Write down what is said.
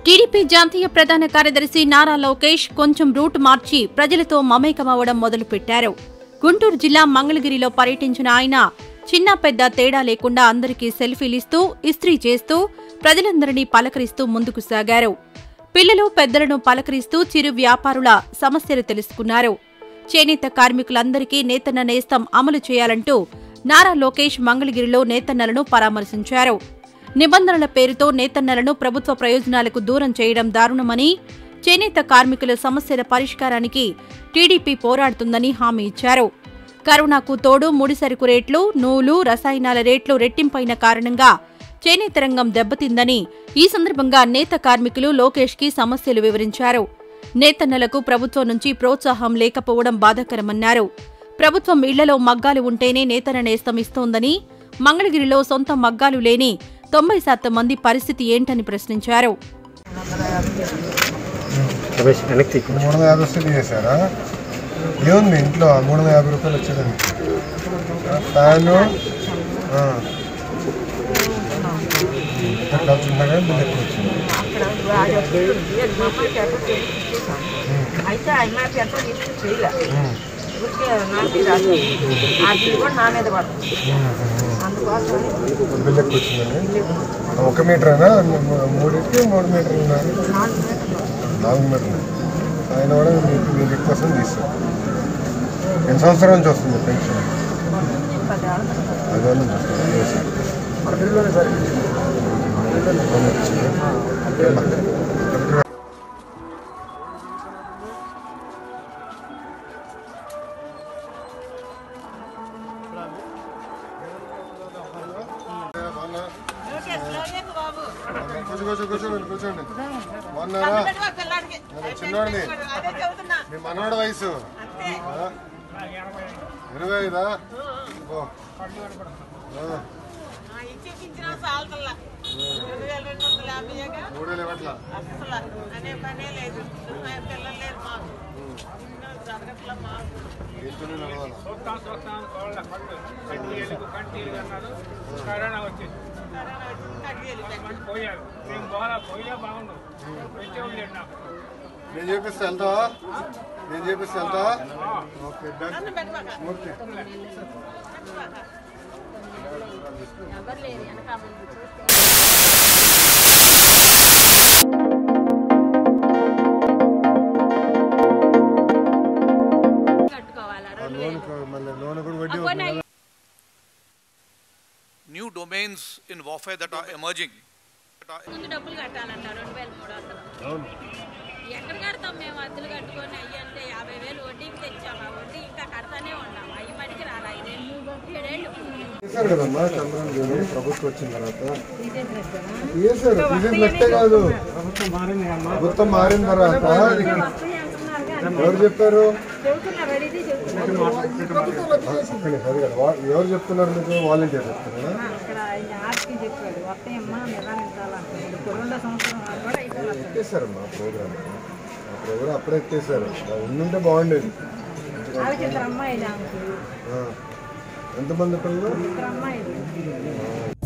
TDP జాతీయ ప్రధాన కార్యదర్శి నారా లోకేష్ కొంచెం రూట్ మార్చి ప్రజలతో మమేకమవడం మొదలుపెట్టారు గుంటూరు జిల్లా మంగళగిరిలో పర్యటించిన ఆయన చిన్న పెద్ద తేడా లేకుండా అందరికీ సెల్ఫీలిస్తూ ఇస్త్రీ చేస్తూ ప్రజలందరినీ పలకరిస్తూ ముందుకు సాగారు పిల్లలు పెద్దలను పలకరిస్తూ చిరు వ్యాపారుల సమస్యలు తెలుసుకున్నారు చేనేత కార్మికులందరికీ నేతన్న నేస్తం అమలు చేయాలంటూ నారా లోకేష్ మంగళగిరిలో నేతన్నలను పరామర్శించారు నిబంధనల పేరుతో నేతన్నలను ప్రభుత్వ ప్రయోజనాలకు దూరం చేయడం దారుణమని చేనేత కార్మికుల సమస్యల పరిష్కారానికి టీడీపీ పోరాడుతుందని హామీ ఇచ్చారు కరోనాకు తోడు ముడిసరుకు రేట్లు నూలు రసాయనాల రేట్లు రెట్టింపైన కారణంగా చేనేత రంగం దెబ్బతిందని ఈ సందర్భంగా నేత కార్మికులు లోకేష్కి సమస్యలు వివరించారు నేతన్నలకు ప్రభుత్వం నుంచి ప్రోత్సాహం లేకపోవడం బాధాకరమన్నారు ప్రభుత్వం ఇళ్లలో మగ్గాలు ఉంటేనే నేతన నేస్తం ఇస్తోందని మంగళగిరిలో సొంత మగ్గాలు లేని తొంభై శాతం మంది పరిస్థితి ఏంటని ప్రశ్నించారు రమేష్ వెనక్కి తీకు మూడు వందల యాభై వస్తే చేశారా ఏముంది ఇంట్లో ఆ మూడు వందల యాభై రూపాయలు వచ్చేదండి ఫ్యాను ఆ. ఇద్దరు కలిసి ఉండగా బిల్ ఎక్కువ వచ్చింది అయితే ఆయన ఎంత లిఫ్ట్ చేయలే ఉమ్. ఊరికే నా మీద రాదు. ఆ బిల్ కూడా నా మీద పడుతుంది అందుకోసం బిల్ ఎక్కువ వచ్చిందండి ఒక మీటరేనా మూడింటికి మూడు మీటర్లు నాలుగు మీటర్లు నాలుగు మీటర్లు ఆయన కూడా మీకు మీకు ఎక్కువ వస్తుంది తీస్తారు ఎన్ని సంవత్సరాల నుంచి వస్తుంది పెన్షన్ పదేళ్ళ అదే నుంచి వస్తుంది కూర్చో కూర్చో కూర్చోండి కూర్చోండి బాగున్నారా నేను చిన్నవాడిని మీ మనవాడి వయసు ఆ? ఇరవై ఐదా ఓ. ఆ. ఇచ్చేపించిన సాల్తల్లా రెండు వేల రెండు వందల యాభైగా మూడేళ్ళు ఇవ్వట్లా అసలు అనే పనే లేదు పిల్లలు లేరు మాకు ఎన్నో జరగట్లా మాకు ఏంటనే నడవాలా చూస్తాం చూస్తాం కోళ్ళ కళ్ళు కంటిలకు కంటిలు అన్నారు కరోనా వచ్చింది కరోనా వచ్చి కడిగేలు మంది పోయారు మేము పోలా పోయినా బాగుండు వచ్చేవాళ్ళు లేడు నాకు నేను చేపిస్తే వెళ్తావా నేను చేపిస్తే వెళ్తావా ఓకే డన్ నన్ను పెట్టమాక ఓకే పెట్టమాక ఆ లోన్ కు- మళ్ళీ లోన్ కూడా వడ్డీ అవుతుంది కదా. new domains in warfare that are emerging. That are ముందు డబ్బులు కట్టాలంట రెండు వేల మూడు వందలు అవును ఎక్కడ కడతాం మేము అద్దెలు కట్టుకొని అయ్యి అంటే యాభై వేలు వడ్డీకి తెచ్చాము ఆ వడ్డీ ఇంకా కడతానే ఉన్నాం అయ్యి మడికి రాలే ఐదేళ్ళు ఏడేళ్ళు చేశారు కదమ్మా చంద్రబాబు గారు ప్రభుత్వం వచ్చిన తర్వాత చేశారు సీజన్ నెక్స్టే కాదు ప్రభుత్వం మారిన తర్వాత ఎవరు చెప్పారు ఒక్కడే, అది కాదు. వా- ఎవరు చెప్తున్నారు మీకు వాలంటీర్ చెప్తున్నారా అక్కడ ఆయన ఆర్కి చెప్పాడు వస్తాయమ్మా నిరానించాలంటాడు ఇప్పుడు రెండో సంవత్సరం కూడా అయిపోయింది ఎత్తేసారమ్మా ఆ ప్రోగ్రామ్ ఆ ప్రోగ్రామ్ అప్పుడే ఎత్తేసారు అది ఉండుంటే బాగుండేది వాళ్ళకి ఇద్దరు అమ్మాయిలు ఆమెకు ఆ. ఎంతమంది పిల్లలు ఇద్దరు అమ్మాయిలు